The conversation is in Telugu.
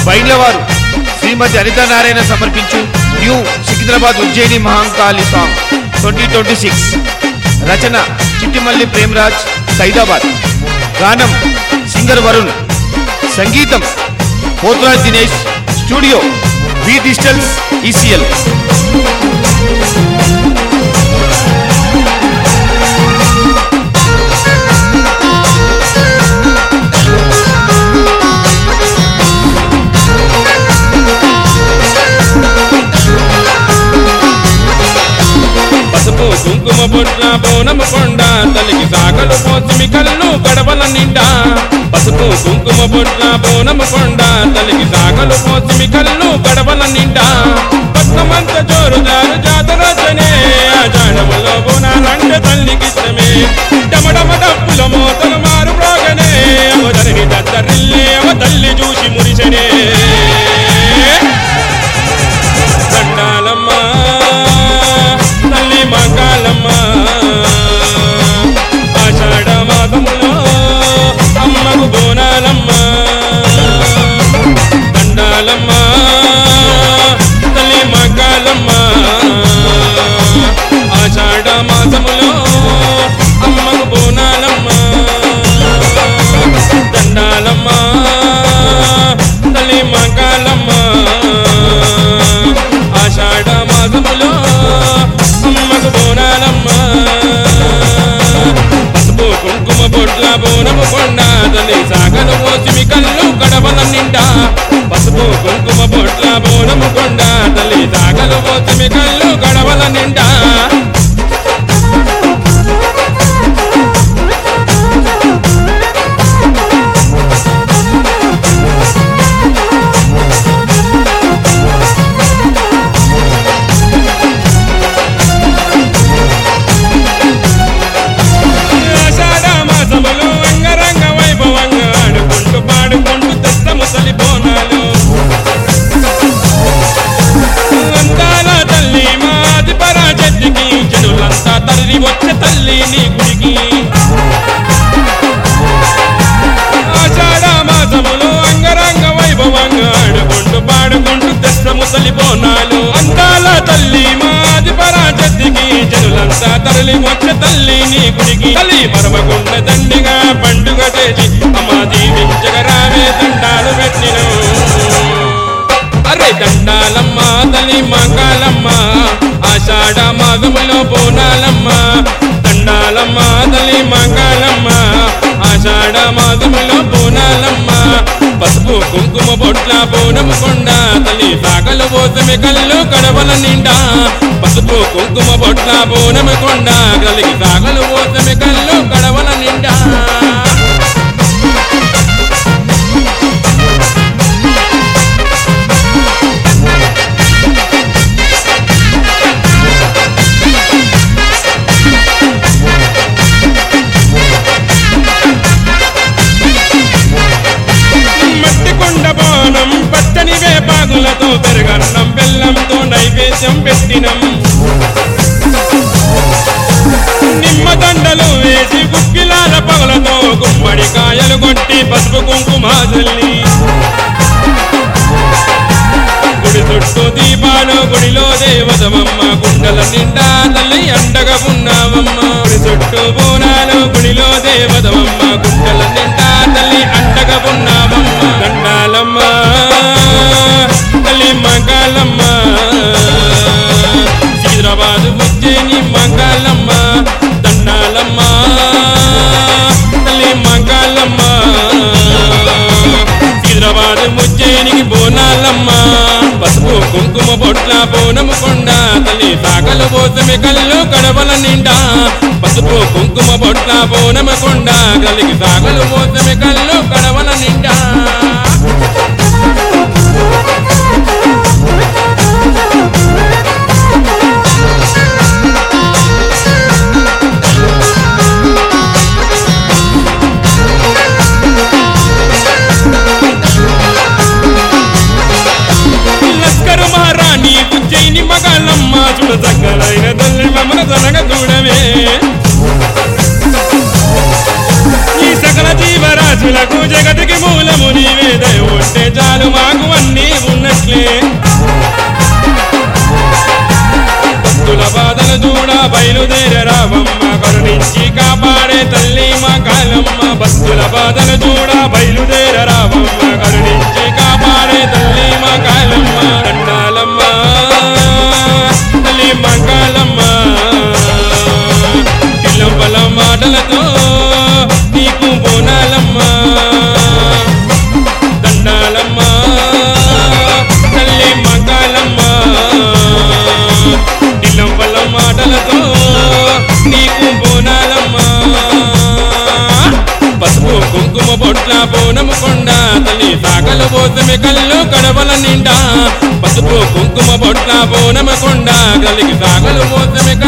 బైండ్లవారు శ్రీమతి అనితా నారాయణ సమర్పించు new Secunderabad Ujjaini Mahankali song twenty twenty six రచన చిట్టిమల్లి ప్రేమరాజ్ సైదాబాద్ గానం సింగర్ వరుణ్ సంగీతం Pothuraj Dinesh studio V digitals E C L పసుపు కుంకుమ బొట్ల బోనము కొండ తల్లికి సాగలు పోసిమి కళ్ళు గడవల నిండా పసుపు కుంకుమ బొట్ల బోనము కొండ తల్లికి సాగలు పోసిమి కళ్ళు గడవల నిండా పక్కమంత జోరుదారు జాతరచనే ఆ జాడములో బోనాలంటే తల్లికి ఇష్టమే డమడమ డప్పుల మోతలు మారు ప్రోగనే అవ ధరణి దత్తరిల్లే అవ తల్లి చూసి మురిసనే దండాలమ్మ తల్లి మంగాళమ్మ ఆషాఢ మాసములో అమ్మకు బోనాలమ్మ దండాలమ్మ తల్లి మంగాళమ్మ ఆషాఢ మాసములో అమ్మకు బోనాలమ్మ దండాలమ్మ తల్లి మంగాళమ్మ ఆషాఢ మాసములో అమ్మకు బోనాలమ్మ పసుపు కుంకుమ బొట్ల బోనము కొండ తల్లి సాగలు మోసిమి కళ్ళు కడవల నిండా పసుపు కుంకుమ బొట్ల బోనము కొండ తల్లి సాగలు మోసిమి కళ్ళు గడవల నిండా ఆషాఢ మాసములు అంగరంగ వైభవంగా ఆడుకుంటూ పాడుకుంటూ తెస్తము తల్లి బోనాలు అందాల తల్లి మాది పరాజతికి జనులంతా తల్లి వచ్చే తల్లి నీ గుడికి ఆషాఢ మాసములు అంగరంగ వైభవంగా ఆడుకుంటూ పాడుకుంటూ తెస్తము తల్లి బోనాలు అందాల తల్లి మాది పరాజతికి జనులంతా తరలి వచ్చే తల్లి నీ గుడికి తల్లి మరవకుండ దండిగా పండుగ చేసి అమ్మ దీవించగరావే దండాలు పెట్టిన అరే దండాలమ్మ తల్లి మంగాళమ్మ ఆషాఢ మాసములో బోనాలమ్మ దండాలమ్మ తల్లి మంగాళమ్మ ఆషాఢ మాసములో బోనాలమ్మ పసుపు కుంకుమ బొట్ల బోనము కొండ తల్లి సాగలు పోసమి కళ్ళు కడవల నిండా పసుపు కుంకుమ బొట్ల బోనము కొండ కలిగి సాగలు పోసమి కళ్ళు కడవల నిండా మట్టి కొండ బోనం పచ్చని వేపాగులతో పెరగన్నం బెల్లంతో నైవేద్యం పెట్టినం నిమ్మదండలు వేసి గుప్పిలాల పగలతో గుమ్మడి కాయలు కొట్టి పసుపు కుంకుమ చల్లి గుడి చుట్టూ దీపాలు గుడిలో దేవతమమ్మ గుండెల నిండా తల్లి అండగా ఉన్నావమ్మ గుడి చుట్టూ బోనాలు గుడిలో దేవతమమ్మ గుండెల నిండా తల్లి అండగా ఉన్నావమ్మ దండాలమ్మ తల్లి మంగాళమ్మ హైదరాబాద్ ఉజ్జయిని మంగాళమ్మ దండాలమ్మ తల్లి మంగాళమ్మ హైదరాబాద్ ముజ్జయినికి బోనాలమ్మ పసుపు కుంకుమ బొట్ల బోనము కొండ తల్లి సాగలు పోసమి కళ్ళు కడవల నిండా పసుపు కుంకుమ బొట్ల బోనము కొండ కలిగి సాగలు పోసమి కళ్ళు కడవల నిండా లస్కరు మహారాణి ఉజ్జయిని మగాళ్ళమ్మ చూడ చక్కలైన తల్లి మమ్మల తనగ చూడవే ఈ సకల జీవరా భక్తుల బాధలు చూడ బయలుదేర రావమ్మ కరుణించి కాపాడే తల్లి మా కాలమ్మ దండాలమ్మ తల్లి మా కాలమ్మ పిల్లంపల మాటలతో నీకు బోనాలమ్మ దండాలమ్మ తల్లి మంగళమ్మ ఇల్లంపల మాటలతో నీకు బోనాలమ్మ పసుపు కుంకుమ బొట్ల బోనము కొండ తల్లి సాగలు పోసమి కళ్ళు కడవల నిండా పసుపు కుంకుమ బొట్ల బోనమ కొండ కలిగి సాగలు పోసమి